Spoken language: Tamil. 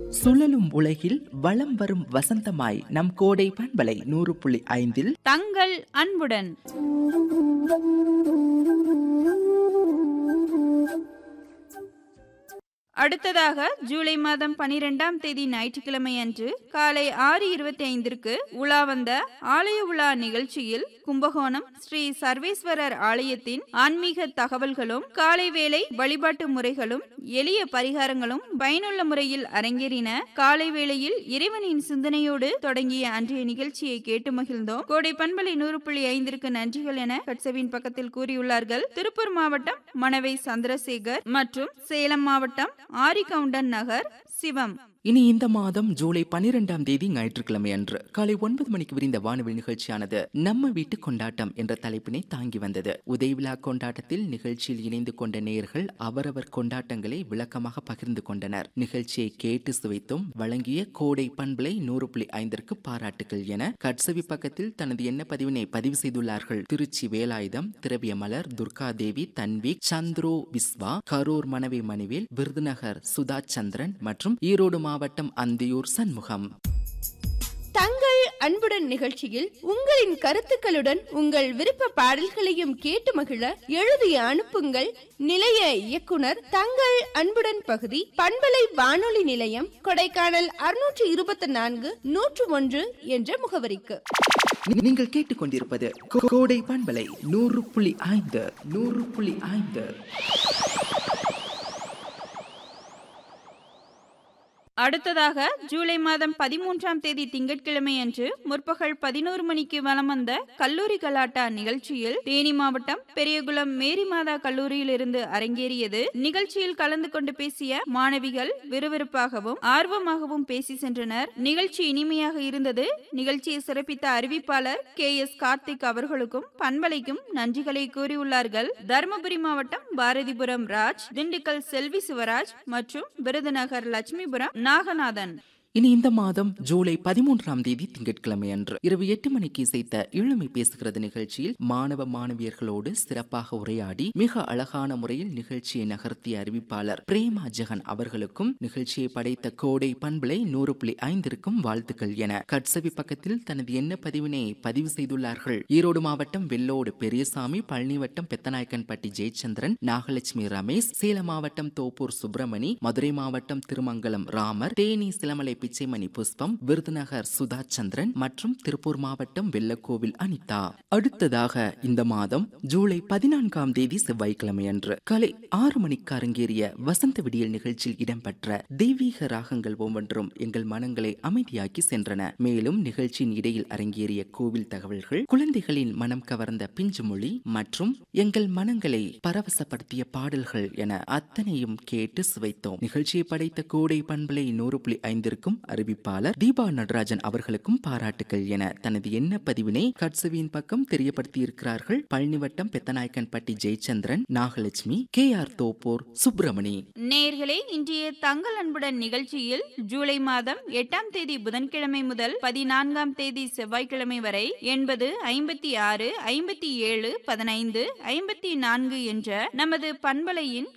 சுழலும் உலகில் வலம் வரும் வசந்தமாய் நம் கோடை பண்பலை நூறு புள்ளி ஐந்தில் தங்கள் அன்புடன் அடுத்ததாக ஜூலை மாதம் பனிரெண்டாம் தேதி ஞாயிற்றுக்கிழமை அன்று காலை ஆறு இருபத்தி ஐந்திற்கு உலா வந்த ஆலய உலா நிகழ்ச்சியில் கும்பகோணம் ஸ்ரீ சர்வேஸ்வரர் ஆலயத்தின் ஆன்மீக தகவல்களும் காலை வேளை வழிபாட்டு முறைகளும் எளிய பரிகாரங்களும் பயனுள்ள முறையில் அரங்கேறின காலை வேளையில் இறைவனின் சிந்தனையோடு தொடங்கிய அன்றைய நிகழ்ச்சியை கேட்டு மகிழ்ந்தோம் கோடை பண்பலை நூறு புள்ளி ஐந்திற்கு நன்றிகள் என கட்சவின் பக்கத்தில் கூறியுள்ளார்கள் திருப்பூர் மாவட்டம் மணவை சந்திரசேகர் மற்றும் சேலம் மாவட்டம் ஆரிகவுண்டன் நகர் சிவம் இனி இந்த மாதம் ஜூலை பனிரெண்டாம் தேதி ஞாயிற்றுக்கிழமை அன்று காலை ஒன்பது மணிக்கு விரிந்த வானொலி நிகழ்ச்சியானது நம்ம வீட்டு கொண்டாட்டம் என்ற தலைப்பினை தாங்கி வந்தது உதய விழா கொண்டாட்டத்தில் நிகழ்ச்சியில் இணைந்து கொண்ட நேயர்கள் அவரவர் கொண்டாட்டங்களை விளக்கமாக பகிர்ந்து கொண்டனர் நிகழ்ச்சியை கேட்டு சுவைத்தும் வழங்கிய கோடை பண்பலை நூறு புள்ளி ஐந்திற்கு பாராட்டுகள் என கட்சவி பக்கத்தில் தனது எண்ண பதிவினை பதிவு செய்துள்ளார்கள் திருச்சி வேலாயுதம் திரவிய மலர் துர்கா தேவி தன்விக் சந்துரு விஸ்வா கரூர் மனைவி மணிவேல் விருதுநகர் சுதா சந்திரன் மற்றும் ஈரோடு மாவட்டம் அந்தியூர் சண்முகம் தங்கள் அன்புடன் நிகழ்ச்சியில் உங்களின் கருத்துக்களுடன் உங்கள் விருப்ப பாடல்களையும் கேட்டு மகிழ எழுதி அனுப்புங்கள் நிலைய இயக்குனர் தங்கள் அன்புடன் பகுதி பண்பலை வானொலி நிலையம் கொடைக்கானல் அறுநூற்று இருபத்தி நான்கு நூற்று ஒன்று என்ற முகவரிக்கு நீ- நீங்கள் கேட்டுக்கொண்டிருப்பது கோ- கோடை பண்பலை நூறு புள்ளி ஐந்து நூறு புள்ளி ஐந்து அடுத்ததாக ஜூலை மாதம் பதிமூன்றாம் தேதி திங்கட்கிழமை அன்று முற்பகல் பதினோரு மணிக்கு வலம் வந்த கல்லூரி கலாட்டா நிகழ்ச்சியில் தேனி மாவட்டம் பெரியகுளம் மேரி மாதா கல்லூரியில் இருந்து அரங்கேறியது நிகழ்ச்சியில் கலந்து கொண்டு பேசிய மாணவிகள் விறுவிறுப்பாகவும் ஆர்வமாகவும் பேசி சென்றனர் நிகழ்ச்சி இனிமையாக இருந்தது நிகழ்ச்சியை சிறப்பித்த அறிவிப்பாளர் கே எஸ் கார்த்திக் அவர்களுக்கும் பண்பலைக்கும் நன்றிகளை கூறியுள்ளார்கள் தருமபுரி மாவட்டம் பாரதிபுரம் ராஜ் திண்டுக்கல் செல்வி சிவராஜ் மற்றும் விருதுநகர் லட்சுமிபுரம் நாகநாதன் இனி இந்த மாதம் ஜூலை பதிமூன்றாம் தேதி திங்கட்கிழமை அன்று இரவு எட்டு மணிக்கு இசைத்த இளமை பேசுகிறது நிகழ்ச்சியில் மாணவ மாணவியர்களோடு சிறப்பாக உரையாடி மிக அழகான முறையில் நிகழ்ச்சியை நகர்த்திய அறிவிப்பாளர் பிரேமா ஜெகன் அவர்களுக்கும் நிகழ்ச்சியை படைத்த கோடை பண்பலை நூறு புள்ளி ஐந்திற்கும் வாழ்த்துக்கள் என கட்சவி பக்கத்தில் தனது எண்ண பதிவினை பதிவு செய்துள்ளார்கள் ஈரோடு மாவட்டம் வெள்ளோடு பெரியசாமி பழனி வட்டம் பெத்தநாயக்கன்பட்டி ஜெயச்சந்திரன் நாகலட்சுமி ரமேஷ் சேலம் மாவட்டம் தோப்பூர் சுப்பிரமணி மதுரை மாவட்டம் திருமங்கலம் ராமர் தேனி சிலமலை பிச்சைமணி புஷ்பம் விருதுநகர் சுதா சந்திரன் மற்றும் திருப்பூர் மாவட்டம் வெள்ளக்கோவில் அனிதா அடுத்ததாக இந்த மாதம் ஜூலை பதினான்காம் தேதி செவ்வாய்க்கிழமை அன்று காலை ஆறு மணிக்கு அரங்கேறிய வசந்த விடியல் நிகழ்ச்சியில் இடம்பெற்ற தெய்வீக ராகங்கள் ஒவ்வொன்றும் எங்கள் மனங்களை அமைதியாக்கி சென்றன மேலும் நிகழ்ச்சியின் இடையில் அரங்கேறிய கோவில் தகவல்கள் குழந்தைகளின் மனம் கவர்ந்த பிஞ்சு மொழி மற்றும் எங்கள் மனங்களை பரவசப்படுத்திய பாடல்கள் என அத்தனையும் கேட்டு சுவைத்தோம் நிகழ்ச்சியை படைத்த கோடை பண்பலை நூறு புள்ளி ஐந்திற்கும் அறிவிப்பாளர் தீபா நடராஜன் அவர்களுக்கும் பாராட்டுகள் என தனது எண்ண பதிவினை கட்சவியின் பக்கம் தெரியப்படுத்தியிருக்கிறார்கள் பழனிவட்டம் பெத்தநாயக்கன்பட்டி ஜெயச்சந்திரன் நாகலட்சுமி கே ஆர் தோப்பூர் சுப்பிரமணி நேயர்களே இன்றைய தங்கள் அன்புடன் நிகழ்ச்சியில் ஜூலை மாதம் எட்டாம் தேதி புதன்கிழமை முதல் பதினான்காம் தேதி செவ்வாய்க்கிழமை வரை எண்பது ஐம்பத்தி ஆறு ஐம்பத்தி ஏழு பதினைந்து ஐம்பத்தி நான்கு என்ற நமது பண்பலையின்